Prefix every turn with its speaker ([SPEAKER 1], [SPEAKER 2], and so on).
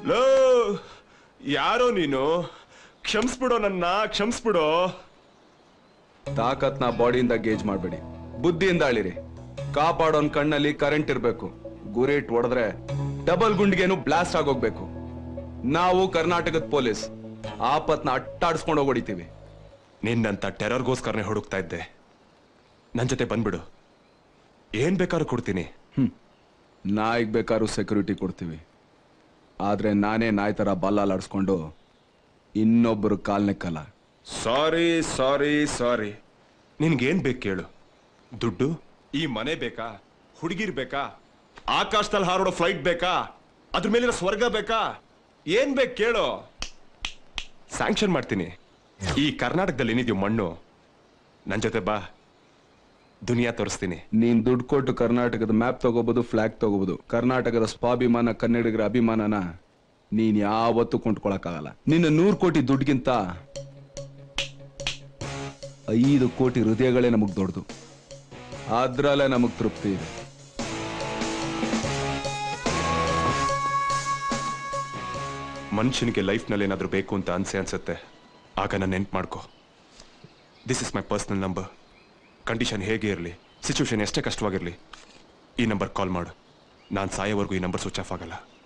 [SPEAKER 1] low ಯಾರೋ ನೀನು ಕ್ಷಮಿಸ್ಬಿಡೋ ನನ್ನ ಕ್ಷಮಿಸ್ಬಿಡೋ
[SPEAKER 2] ತಾಕತ್ನ ಬಾಡಿಯಿಂದ ಗೇಜ್ ಮಾಡಬೇಡಿ ಬುದ್ಧಿಯಿಂದ ಅಳಿರಿ ಕಾಪಾಡೋನ್ ಕಣ್ಣಲ್ಲಿ ಕರೆಂಟ್ ಇರಬೇಕು ಗುರಿಟ್ ಹೊಡೆದ್ರೆ ಡಬಲ್ ಗುಂಡಿಗೆನು ಬ್ಲಾಸ್ಟ್ ಆಗೋಗ್ಬೇಕು ನಾವು ಕರ್ನಾಟಕದ ಪೊಲೀಸ್ ಆಪತ್ನ ಅಟ್ಟಾಡ್ಸ್ಕೊಂಡು ಹೋಗ್ಬಿಡಿತೀವಿ
[SPEAKER 1] ನಿನ್ನಂತ ಟೆರರ್ಗೋಸ್ಕರನೇ ಹುಡುಕ್ತಾ ಇದ್ದೆ ನನ್ ಜೊತೆ ಬಂದ್ಬಿಡು ಏನ್ ಬೇಕಾದ್ರೂ ಕೊಡ್ತೀನಿ
[SPEAKER 2] ನಾಯಿಗ್ ಬೇಕಾದ್ರೂ ಸೆಕ್ಯೂರಿಟಿ ಕೊಡ್ತೀವಿ ಆದ್ರೆ ನಾನೇ ನಾಯಿ ತರ ಬಲ್ಲಾಲಾಡ್ಸ್ಕೊಂಡು ಇನ್ನೊಬ್ಬರು ಕಾಲ್ನೆಕ್ಕಲ್ಲ
[SPEAKER 1] ಸಾರಿ ಸಾರಿ ಸಾರಿ ನಿನ್ಗೇನ್ ಬೇಕು ಕೇಳು ದುಡ್ಡು ಈ ಮನೆ ಬೇಕಾ ಹುಡುಗಿರ್ ಬೇಕಾ ಆಕಾಶದಲ್ಲಿ ಹಾರೋಡೋ ಫ್ಲೈಟ್ ಬೇಕಾ ಅದ್ರ ಮೇಲಿರೋ ಸ್ವರ್ಗ ಬೇಕಾ ಏನ್ ಬೇಕು ಕೇಳು ಸ್ಯಾಂಕ್ಷನ್ ಮಾಡ್ತೀನಿ ಈ ಕರ್ನಾಟಕದಲ್ಲಿ ಏನಿದ್ಯೋ ಮಣ್ಣು ನನ್ ಜೊತೆ ಬಾ ದುನಿಯಾ ತೋರಿಸ್ತೀನಿ
[SPEAKER 2] ನೀನ್ ದುಡ್ಡು ಕೊಟ್ಟು ಕರ್ನಾಟಕದ ಮ್ಯಾಪ್ ತಗೋಬಹುದು ಫ್ಲಾಗ್ ತಗೋಬಹುದು ಕರ್ನಾಟಕದ ಸ್ವಾಭಿಮಾನ ಕನ್ನಡಿಗರ ಅಭಿಮಾನನ ನೀನ್ ಯಾವತ್ತೂ ಕೊಂಡ್ಕೊಳಕ್ಕಾಗಲ್ಲ ನಿನ್ನ ನೂರು ಕೋಟಿ ದುಡ್ಡಿಗಿಂತ ಐದು ಕೋಟಿ ಹೃದಯಗಳೇ ನಮಗ್ ದೊಡ್ಡದು ಅದ್ರಲ್ಲೇ ನಮಗ್ ತೃಪ್ತಿ ಇದೆ
[SPEAKER 1] ಮನುಷ್ಯನಿಗೆ ಲೈಫ್ನಲ್ಲಿ ಏನಾದರೂ ಬೇಕು ಅಂತ ಅನ್ಸೆ ಅನ್ಸುತ್ತೆ ಆಗ ನಾನು ನೆನ್ಪು ಮಾಡ್ಕೊ this is my personal number condition ಹೇಗೆ ಇರಲಿ ಸಿಚುವೇಶನ್ ಎಷ್ಟೇ ಕಷ್ಟವಾಗಿರಲಿ ಈ ನಂಬರ್ ಕಾಲ್ ಮಾಡು ನಾನು ಸಾಯೋವರೆಗೂ ಈ ನಂಬರ್ ಸ್ವಿಚ್ ಆಫ್ ಆಗಲ್ಲ